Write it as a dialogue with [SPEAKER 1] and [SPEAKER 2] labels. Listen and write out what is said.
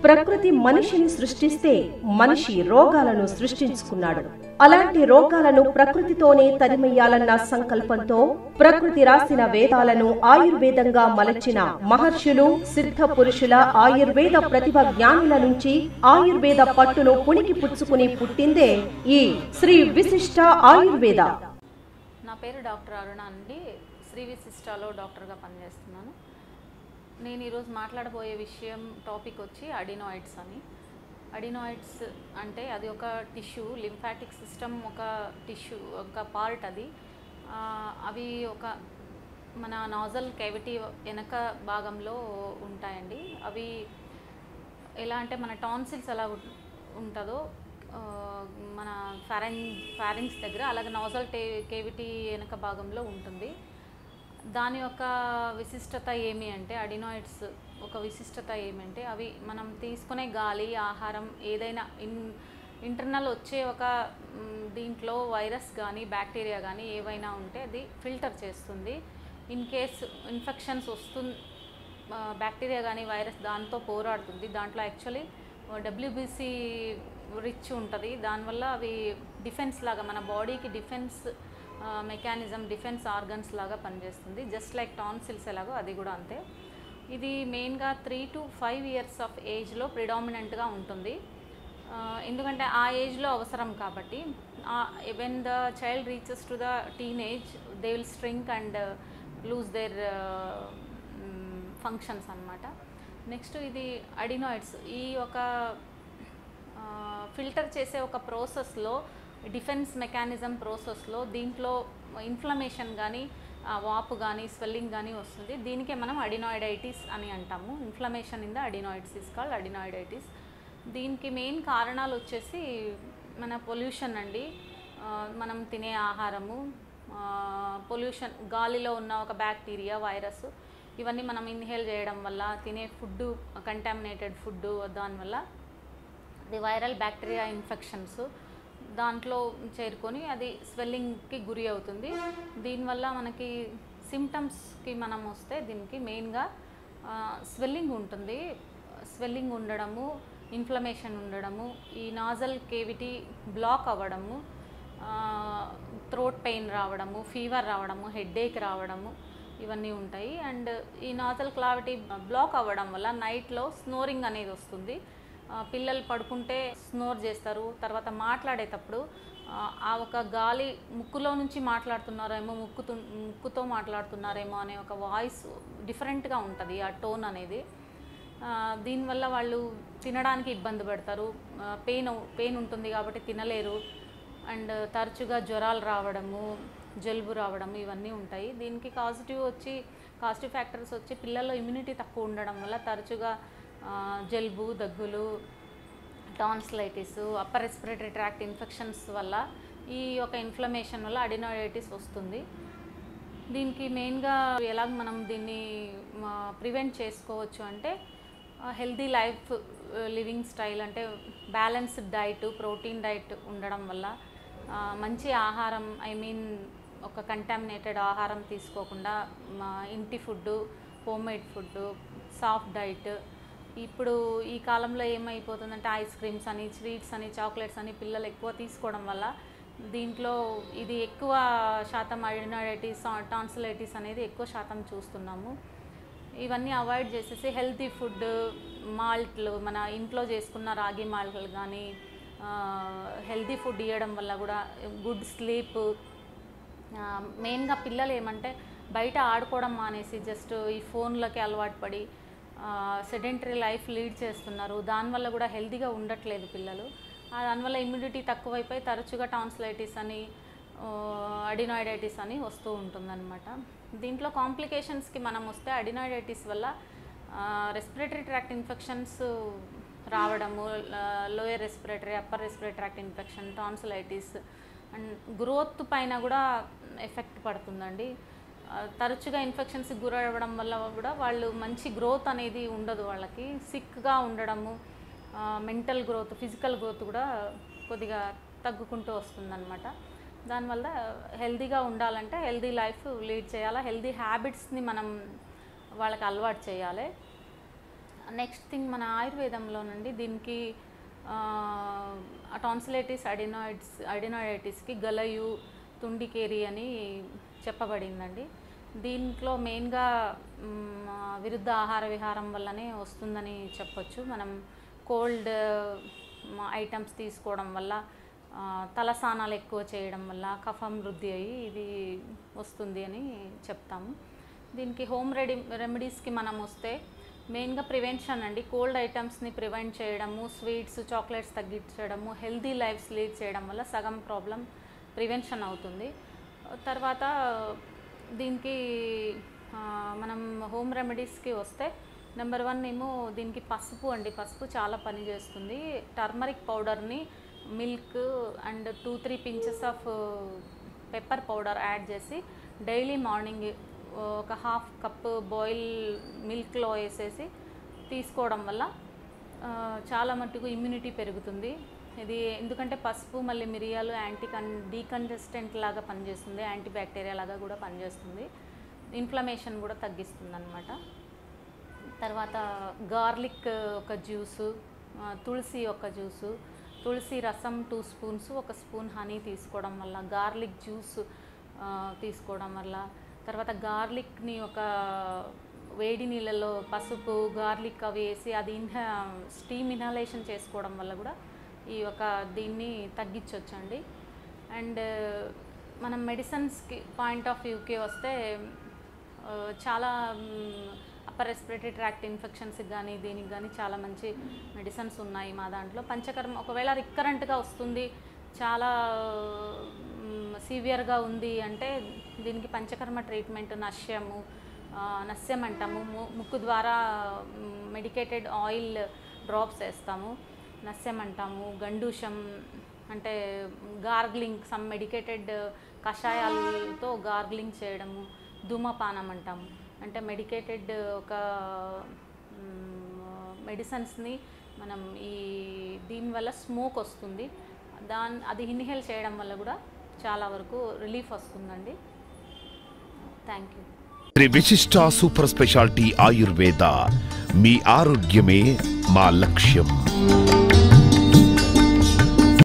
[SPEAKER 1] ప్రకృతి మనిషిని సృష్టిస్తే మనిషి రోగాలను సృష్టించుకున్నాడు అలాంటి రోగాలను ప్రకృతితోనే తరిమెయ్యాలన్న సంకల్పంతో ప్రకృతి రాసిన వేదాలను ఆయుర్వేదంగా మలచిన మహర్షులు సిద్ధ పురుషుల ఆయుర్వేద ప్రతిభ జ్ఞానుల నుంచి ఆయుర్వేద పట్టును పుణికి పుచ్చుకుని పుట్టిందే ఈ శ్రీ విశిష్ట ఆయుర్వేద
[SPEAKER 2] నా పేరు డాక్టర్ అరుణ అండి శ్రీ విశిష్టాలో డాక్టర్గా పనిచేస్తున్నాను నేను ఈరోజు మాట్లాడబోయే విషయం టాపిక్ వచ్చి అడినాయిడ్స్ అని అడినాయిడ్స్ అంటే అది ఒక టిష్యూ లింఫాటిక్ సిస్టమ్ ఒక టిష్యూ ఒక పార్ట్ అది ఆ, అవి ఒక మన నాజల్ కేవిటీ వెనక భాగంలో ఉంటాయండి అవి ఎలా అంటే మన టాన్సిల్స్ ఎలా ఉం- ఉంటుందో ఆ, మన ఫారెన్ ఫారింగ్స్ దగ్గర అలాగే నాజల్ టే కేవిటీ వెనక భాగంలో ఉంటుంది దాని యొక్క విశిష్టత ఏమి అంటే అడినాయిడ్స్ ఒక విశిష్టత ఏమంటే అవి మనం తీసుకునే గాలి ఆహారం ఏదైనా ఇన్ ఇంటర్నల్ వచ్చే ఒక మ్, దీంట్లో వైరస్ కానీ బ్యాక్టీరియా కానీ ఏవైనా ఉంటే అది ఫిల్టర్ చేస్తుంది ఇన్ కేస్ ఇన్ఫెక్షన్స్ వస్తుంది బ్యాక్టీరియా కానీ వైరస్ దాంతో పోరాడుతుంది దాంట్లో యాక్చువల్లీ డబ్ల్యూబీసీ రిచ్ ఉంటుంది దానివల్ల అవి డిఫెన్స్ లాగా మన బాడీకి డిఫెన్స్ మెకానిజం డిఫెన్స్ ఆర్గన్స్ లాగా పనిచేస్తుంది జస్ట్ లైక్ టాన్సిల్స్ ఎలాగో అది కూడా అంతే ఇది మెయిన్గా three to five years of ఏజ్లో ప్రిడామినెంట్గా ఉంటుంది ఆ, ఎందుకంటే ఆ ఏజ్లో అవసరం కాబట్టి when the child reaches to the teenage they will shrink and lose their functions అన్నమాట నెక్స్ట్ ఇది అడినాయిడ్స్ ఈ ఒక ఫిల్టర్ చేసే ఒక ప్రాసెస్లో డిఫెన్స్ మెకానిజం ప్రాసెస్లో దీంట్లో ఇన్ఫ్లమేషన్ కానీ వాపు కానీ స్వెల్లింగ్ కానీ వస్తుంది దీనికే మనం అడినాయిడైటిస్ అని అంటాము inflammation in the adenoids is called adenoiditis దీనికి మెయిన్ కారణాలు వచ్చేసి మన పొల్యూషన్ అండి ఆ, మనం తినే ఆహారము పొల్యూషన్ గాలిలో ఉన్న ఒక బ్యాక్టీరియా వైరస్ ఇవన్నీ మనం ఇన్హేల్ చేయడం వల్ల తినే ఫుడ్ కంటామినేటెడ్ ఫుడ్ దానివల్ల అది వైరల్ బ్యాక్టీరియా ఇన్ఫెక్షన్స్ దాంట్లో చేరుకొని అది స్వెల్లింగ్కి గురి అవుతుంది దీనివల్ల మనకి సిమ్టమ్స్కి మనం వస్తే దీనికి మెయిన్గా స్వెల్లింగ్ ఉంటుంది స్వెల్లింగ్ ఉండడము ఇన్ఫ్లమేషన్ ఉండడము ఈ నాజల్ కేవిటీ బ్లాక్ అవ్వడము థ్రోట్ పెయిన్ రావడము ఫీవర్ రావడము హెడేక్ రావడము ఇవన్నీ ఉంటాయి అండ్ ఈ నాజల్ క్లావిటీ బ్లాక్ అవ్వడం వల్ల నైట్లో స్నోరింగ్ అనేది వస్తుంది ఆ, పిల్లలు పడుకుంటే స్నోర్ చేస్తారు తర్వాత మాట్లాడేటప్పుడు ఆ, ఆ ఒక గాలి ముక్కులో నుంచి మాట్లాడుతున్నారేమో ముక్కుతు ముక్కుతో మాట్లాడుతున్నారేమో అనే ఒక వాయిస్ డిఫరెంట్గా ఉంటుంది ఆ టోన్ అనేది ఆ, దీనివల్ల వాళ్ళు తినడానికి ఇబ్బంది పడతారు పెయిన్ పెయిన్ ఉంటుంది కాబట్టి తినలేరు అండ్ తరచుగా జ్వరాలు రావడము జలుబు రావడము ఇవన్నీ ఉంటాయి దీనికి పాజిటివ్ వచ్చి పాజిటివ్ ఫ్యాక్టర్స్ వచ్చి పిల్లల్లో ఇమ్యూనిటీ తక్కువ ఉండడం వల్ల తరచుగా ఆ, జలుబు దగ్గులు tonsillitis upper respiratory tract infections వల్ల ఈ యొక్క ఇన్ఫ్లమేషన్ వల్ల అడినాయిటిస్ వస్తుంది దీనికి మెయిన్గా ఎలా మనం దీన్ని ప్రివెంట్ చేసుకోవచ్చు అంటే హెల్దీ లైఫ్ లివింగ్ స్టైల్ అంటే బ్యాలెన్స్డ్ డైట్ ప్రోటీన్ డైట్ ఉండడం వల్ల ఆ, మంచి ఆహారం ఐ మీన్ ఒక కంటామినేటెడ్ ఆహారం తీసుకోకుండా మా ఇంటి food home made food soft diet ఇప్పుడు ఈ కాలంలో ఏమైపోతుందంటే ఐస్ క్రీమ్స్ అని స్వీట్స్ అని చాక్లెట్స్ అని పిల్లలు ఎక్కువ తీసుకోవడం వల్ల దీంట్లో ఇది ఎక్కువ శాతం అడినాడైటిస్ టాన్సిలైటిస్ అనేది ఎక్కువ శాతం చూస్తున్నాము ఇవన్నీ అవాయిడ్ చేసేసి హెల్తీ ఫుడ్ మాల్ట్లు మన ఇంట్లో చేసుకున్న రాగి మాల్ట్లు కానీ హెల్తీ ఫుడ్ ఇవ్వడం వల్ల కూడా గుడ్ స్లీప్ మెయిన్గా పిల్లలు ఏమంటే బయట ఆడుకోవడం మానేసి జస్ట్ ఈ ఫోన్లకి అలవాటు పడి సెడెంటరీ లైఫ్ లీడ్ చేస్తున్నారు దానివల్ల కూడా హెల్తీగా ఉండట్లేదు పిల్లలు ఆ దానివల్ల ఇమ్యూనిటీ తక్కువైపోయి తరచుగా టాన్సిలైటిస్ అని అడినాయిడైటిస్ అని వస్తూ ఉంటుందన్నమాట దీంట్లో కాంప్లికేషన్స్కి మనం వస్తే అడినాయిడైటిస్ వల్ల రెస్పిరేటరీ ట్రాక్ట్ ఇన్ఫెక్షన్స్ రావడము lower respiratory upper respiratory tract infection tonsillitis and growth పైన కూడా ఎఫెక్ట్ పడుతుందండి ఆ, తరచుగా ఇన్ఫెక్షన్స్కి గురవ్వడం వల్ల కూడా వాళ్ళు మంచి గ్రోత్ అనేది ఉండదు వాళ్ళకి సిక్గా ఉండడము మెంటల్ గ్రోత్ ఫిజికల్ గ్రోత్ కూడా కొద్దిగా తగ్గుకుంటూ వస్తుందన్నమాట దానివల్ల హెల్తీగా ఉండాలంటే హెల్తీ లైఫ్ లీడ్ చేయాలా హెల్తీ హ్యాబిట్స్ని మనం వాళ్ళకి అలవాటు చేయాలి నెక్స్ట్ థింగ్ మన ఆయుర్వేదంలోనండి దీనికి టాన్సిలైటిస్ అడినాయిడ్స్ అడినాయిడైటిస్కి గలయు తుండికేరి అని చెప్పబడిందండి దీంట్లో మెయిన్గా మ్, విరుద్ధ ఆహార విహారం వల్లనే వస్తుందని చెప్పొచ్చు మనం కోల్డ్ ఐటమ్స్ తీసుకోవడం వల్ల ఆ, తలస్నానాలు ఎక్కువ చేయడం వల్ల కఫం వృద్ధి అయ్యి ఇది వస్తుంది అని చెప్తాము దీనికి హోమ్ రెడీ రెమెడీస్కి మనం వస్తే మెయిన్గా ప్రివెన్షన్ అండి కోల్డ్ ఐటమ్స్ని ప్రివెంట్ చేయడము స్వీట్స్ చాక్లెట్స్ తగ్గించడము హెల్తీ లైఫ్ లీడ్ చేయడం వల్ల సగం ప్రాబ్లం ప్రివెన్షన్ అవుతుంది తర్వాత దీనికి ఆ, మనం హోమ్ రెమెడీస్కి వస్తే నెంబర్ వన్ ఏమో దీనికి పసుపు అండి పసుపు చాలా పని చేస్తుంది టర్మరిక్ పౌడర్ని milk and two three pinches of pepper powder add చేసి డైలీ మార్నింగ్ ఒక హాఫ్ కప్ బాయిల్ మిల్క్లో వేసేసి తీసుకోవడం వల్ల ఆ, చాలా మట్టుకు ఇమ్యూనిటీ పెరుగుతుంది ఇది ఎందుకంటే పసుపు మళ్ళీ మిరియాలు యాంటీ కన్ డీకంజెస్టెంట్ లాగా పనిచేస్తుంది యాంటీ బ్యాక్టీరియా లాగా కూడా పనిచేస్తుంది ఇన్ఫ్లమేషన్ కూడా తగ్గిస్తుంది అనమాట తర్వాత గార్లిక్ ఒక జ్యూసు ఆ, తులసి ఒక జ్యూసు తులసి రసం టూ స్పూన్స్ ఒక స్పూన్ హనీ తీసుకోవడం వల్ల గార్లిక్ జ్యూస్ ఆ, తీసుకోవడం వల్ల తర్వాత గార్లిక్ని ఒక వేడి నీళ్ళలో పసుపు గార్లిక్ అవి వేసి అది ఇన్హా స్టీమ్ ఇన్హలేషన్ చేసుకోవడం వల్ల కూడా ఈ యొక్క దీన్ని తగ్గించవచ్చండి అండ్ మనం మెడిసిన్స్కి పాయింట్ ఆఫ్ వ్యూకి వస్తే ఆ, చాలా అప్పర్ రెస్పిరేటరీ ట్రాక్ట్ ఇన్ఫెక్షన్స్కి కానీ దీనికి కానీ చాలా మంచి మెడిసిన్స్ ఉన్నాయి మా దాంట్లో పంచకర్మ ఒకవేళ రిక్కరెంట్గా వస్తుంది చాలా సివియర్గా ఉంది అంటే దీనికి పంచకర్మ ట్రీట్మెంట్ నశ్యము ఆ, నస్యం అంటాము ము- ముక్కు ద్వారా మెడికేటెడ్ ఆయిల్ డ్రాప్స్ వేస్తాము నస్యం అంటాము గండూషం అంటే గార్గ్లింగ్ సమ్ మెడికేటెడ్ కషాయాలతో గార్గ్లింగ్ చేయడము ధూమపానం అంటాము అంటే మెడికేటెడ్ ఒక మెడిసిన్స్ని మనం ఈ దీనివల్ల స్మోక్ వస్తుంది దాని అది ఇన్హేల్ చేయడం వల్ల కూడా చాలా వరకు రిలీఫ్ వస్తుందండి థ్యాంక్ యూ
[SPEAKER 3] శ్రీ విశిష్ట సూపర్ స్పెషాలిటీ ఆయుర్వేద మీ ఆరోగ్యమే మా లక్ష్యం